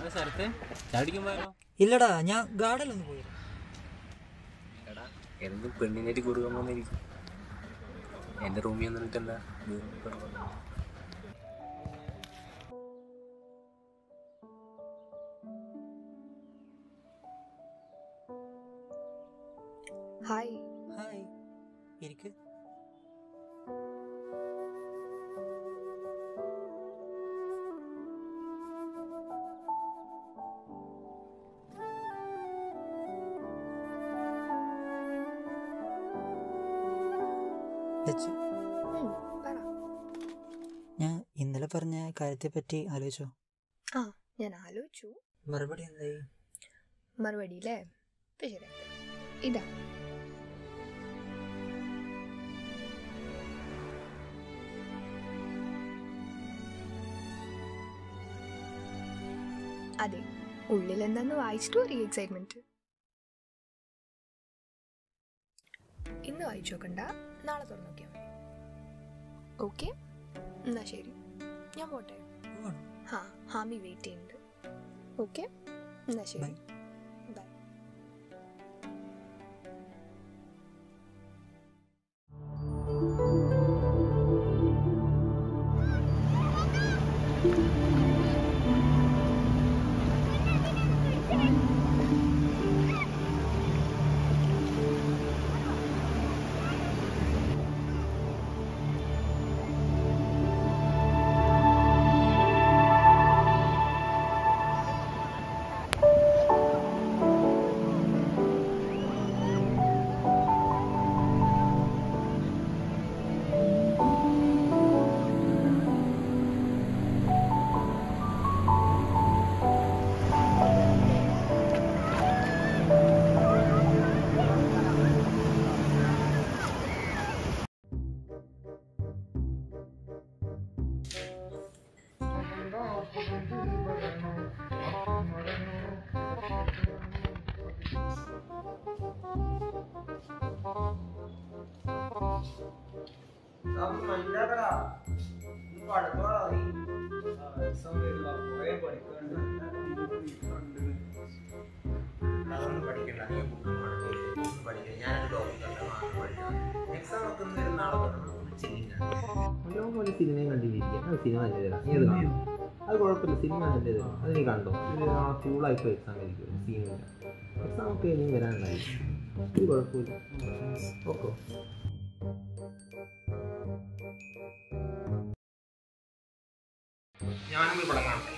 എടാ സ്ഥലത്ത് ചാടിക്കാൻ പോയാലോ ഇല്ലടാ ഞാൻ ഗാർഡനിലൊന്ന് പോയി എടാ എന്തും പെണ്ണിനേറ്റ് കുറുകാൻ പോന്നിരിക്കും എന്റെ റൂമിൽ വന്നിട്ട് എന്താ ഹായ് ഹായ് ഇരിക്ക് ലച്ചു, ഉം, പറ ഞാൻ ഇന്നലെ പറഞ്ഞ കാര്യത്തെപ്പറ്റി ആലോചിച്ചോ ആ ഞാൻ ആലോചിച്ചു മറുപടി എന്തായി മറുപടി അല്ലേ ഇപ്പൊ ശരിയാക്കാം ഇതാ അതെ ഉള്ളിൽ എന്താന്ന് വായിച്ചിട്ട് ഒരു എക്സൈറ്റ്മെന്റ് ഇന്ന് വായിച്ചു നോക്കണ്ട നാളെ തുറന്നു നോക്കിയാൽ മതി ഓക്കെ എന്നാ ശരി ഞാൻ പോട്ടെ പോകണം. ഹാ ഹാമി വെയിറ്റ് ചെയ്യുന്നുണ്ട് ഓക്കെ എന്നാ ശരി ബൈ അതൊന്നും പഠിക്കണ്ട നീ ബുക്ക് പഠിക്കുക പഠിക്കുക ഞാനൊരു ഡോക്ടർ എക്സാം ഒക്കെ ഇന്ന് നാളെ തുടങ്ങണം പോലെ സിനിമയും കണ്ടിരിക്കുക അത് സിനിമ തന്നെ തരാം നീ അത് കാണും അത് കുഴപ്പമില്ല സിനിമ തന്നെ തരാം അത് നീ കണ്ടോ ഇത് നാളെ കൂളായിപ്പോൾ എക്സാം ആയിരിക്കും സീനില്ല എക്സാം ഒക്കെ ഇനി വരാനുണ്ടായിരിക്കും ഇത് കുഴപ്പമില്ല ഓക്കോ ഞാനും പോയി പടം കാണട്ടെ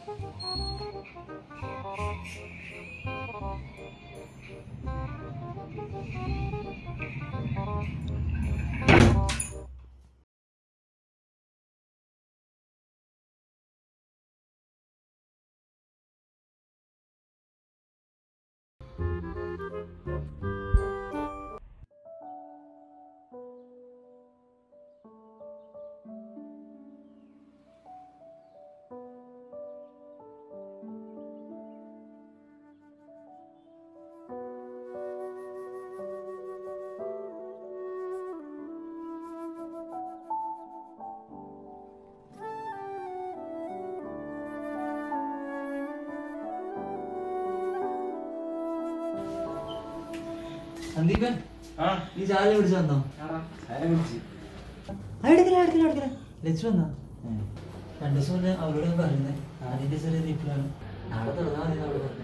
സന്ദീപൻ നീ ചായ പിടിച്ചു വന്നോ എടുക്കില്ല എടുക്കില്ല എടുക്കില്ല ലച്ചു വന്നോ രണ്ടു ദിവസം മുന്നേ അവരോട് ഞാൻ പറയുന്നത് അതിന്റെ ചെറിയ റീപ്ലാണ് നാളെ തുറന്നാൽ മതി അവള് പറഞ്ഞു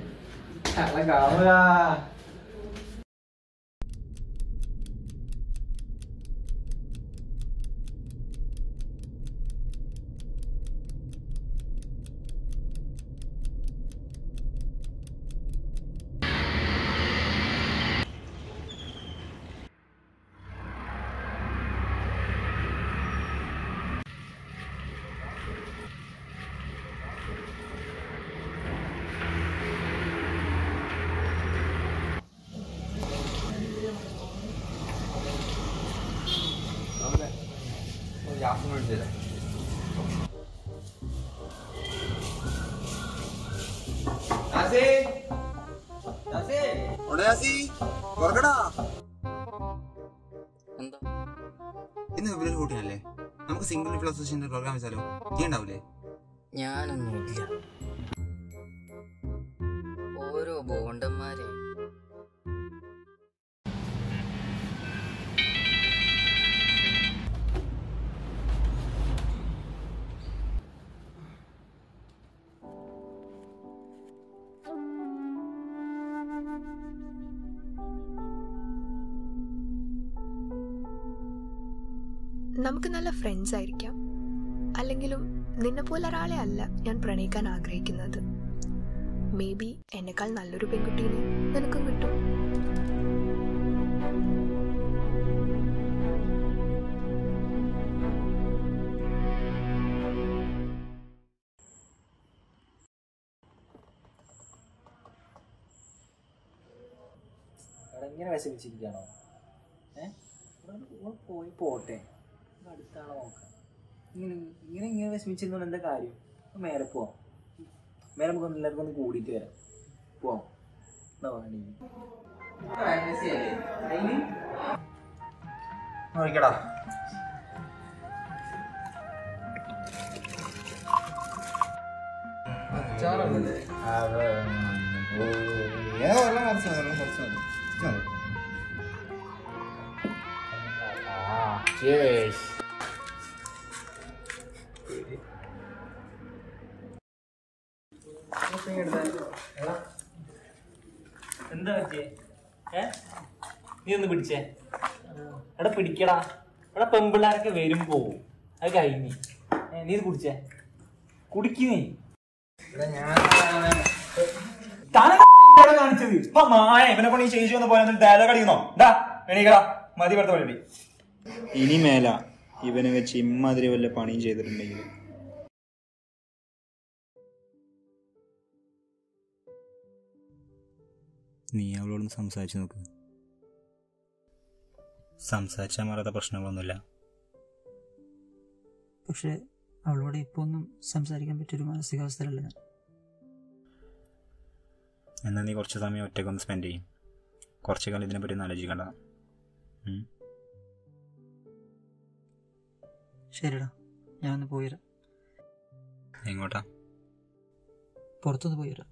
ജാസ്മിൻ വിളിച്ചു തരാം എന്താ ഇന്ന് ഫെബ്രുവരി ഫോർട്ടീനല്ലേ നമുക്ക് സിംഗിൾ ഫിലോസഫിന്റെ പ്രോഗ്രാം വെച്ചാലോ നീ ഉണ്ടാവില്ലേ ഞാനൊന്നുമില്ല നമുക്ക് നല്ല ഫ്രണ്ട്സ് ആയിരിക്കാം അല്ലെങ്കിലും നിന്നെ പോലെ ഒരാളെ അല്ല ഞാൻ പ്രണയിക്കാൻ ആഗ്രഹിക്കുന്നത് മേ ബി എന്നെക്കാൾ നല്ലൊരു പെൺകുട്ടീനെ നിനക്കും കിട്ടും എടാ ഇങ്ങനെ വിഷമിച്ചിരിക്കുകയാണോ ഏഹ് പോയി പോട്ടെ ഇവിടെ അടുത്താണോ നോക്കാം ഇങ്ങനെ ഇങ്ങനെ ഇങ്ങനെ വിഷമിച്ചിരുന്നോണ്ട് എന്താ കാര്യം നമുക്ക് മേലെ പോവാം മേലെ നമുക്ക് ഒന്ന് എല്ലാവർക്കും ഒന്ന് കൂടിയിട്ട് വരാം പോവാം എന്നാ വാടി നോക്കിക്കടാ എന്താ പറ്റിയേ ഏ നീ ഒന്ന് പിടിച്ചേ എടാ പിടിക്കടാ എടാ പെമ്പിള്ളാരൊക്കെ വരും പോവും അത് കഴിഞ്ഞ് ഏ, നീ ഇത് കുടിച്ചേ കുടിക്ക് നീ താനെന്താ കാണിച്ചത് ഇപ്പൊ മായ ഇവനെ കൊണ്ട് ഈ ചേച്ചി വന്ന് പോയാൽ ഡയലോഗ് അടിക്കുന്നോ ഡാ എണീക്കടാ മതി വെറുതെ പരിപാടി ഇനി മേല ഇവനെ വെച്ച് ഇമ്മാതിരി വല്ല പണിയും ചെയ്തിട്ടുണ്ടെങ്കിൽ നീ അവളോടൊന്ന് സംസാരിച്ചു നോക്ക് സംസാരിച്ചാൽ മാറാത്ത പ്രശ്നങ്ങളൊന്നുമില്ല പക്ഷെ അവളോട് ഇപ്പൊ ഒന്നും സംസാരിക്കാൻ പറ്റിയൊരു മാനസികാവസ്ഥയിലല്ല ഞാൻ എന്നാൽ നീ കുറച്ച് സമയം ഒറ്റയ്ക്കൊന്ന് സ്പെൻഡ് ചെയ്യും കുറച്ച് കാലം ഇതിനെപ്പറ്റി ഒന്ന് ആലോചിക്കണ്ട ഉം. ശരിടാ ഞാനൊന്ന് പോയിരാം എങ്ങോട്ടാ പുറത്തൊന്ന് പോയിരാം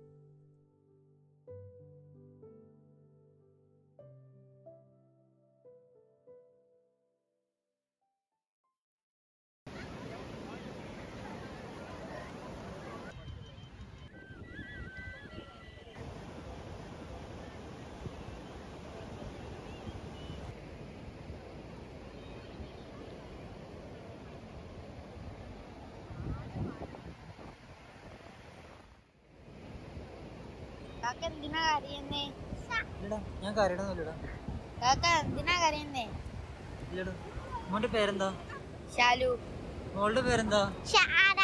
കാക്ക എന്തിനാ കരയുന്നേ ഇല്ലടാ ഞാൻ കാര്യമൊന്നുമില്ലടാ കാക്ക എന്തിനാ കരയുന്നേ ഇല്ലടാ മോന്റെ പേരെന്താ ശാലു മോളുടെ പേരെന്താ ഷാര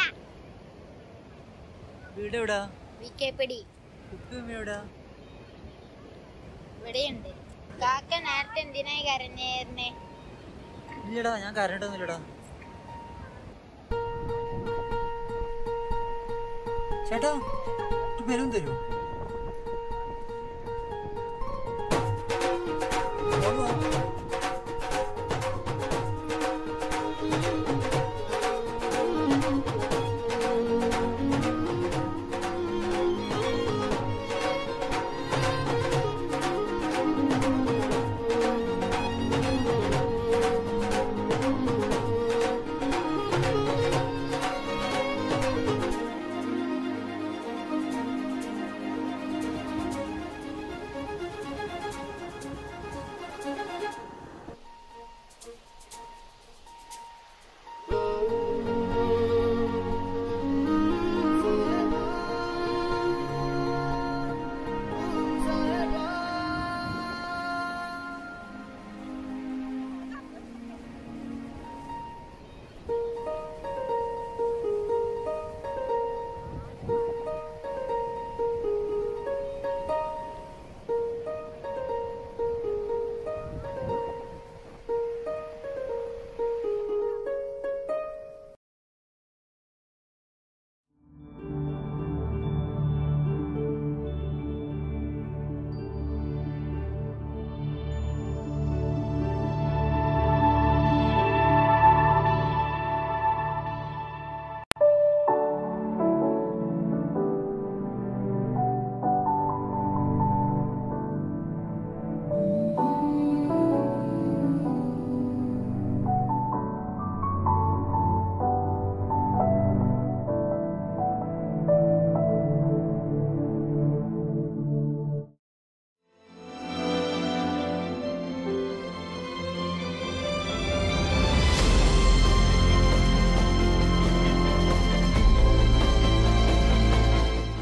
വീട് എവിടാ വി കെ പിടി ഉപ്പ എവിടാ ഇവിടെയുണ്ട് കാക്ക നേരത്തെ എന്തിനായി കരഞ്ഞേരുന്നേ ഇല്ലടാ ഞാൻ കരണ്ടൊന്നുമില്ലടാ ചേട്ടാ ഒരു ബലൂൺ തരൂ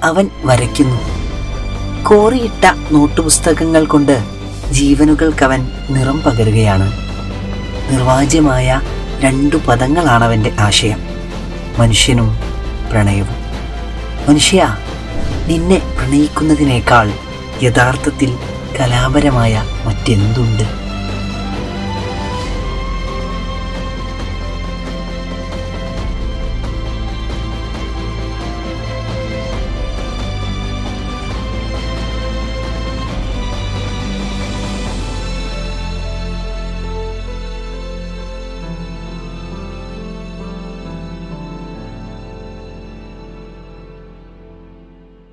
അവൻ വരയ്ക്കുന്നു കോറിയിട്ട നോട്ടുപുസ്തകങ്ങൾ കൊണ്ട് ജീവനുകൾക്കവൻ നിറം പകരുകയാണ് നിർവാജ്യമായ രണ്ടു പദങ്ങളാണവൻ്റെ ആശയം മനുഷ്യനും പ്രണയവും മനുഷ്യ നിന്നെ പ്രണയിക്കുന്നതിനേക്കാൾ യഥാർത്ഥത്തിൽ കലാപരമായ മറ്റെന്തുണ്ട്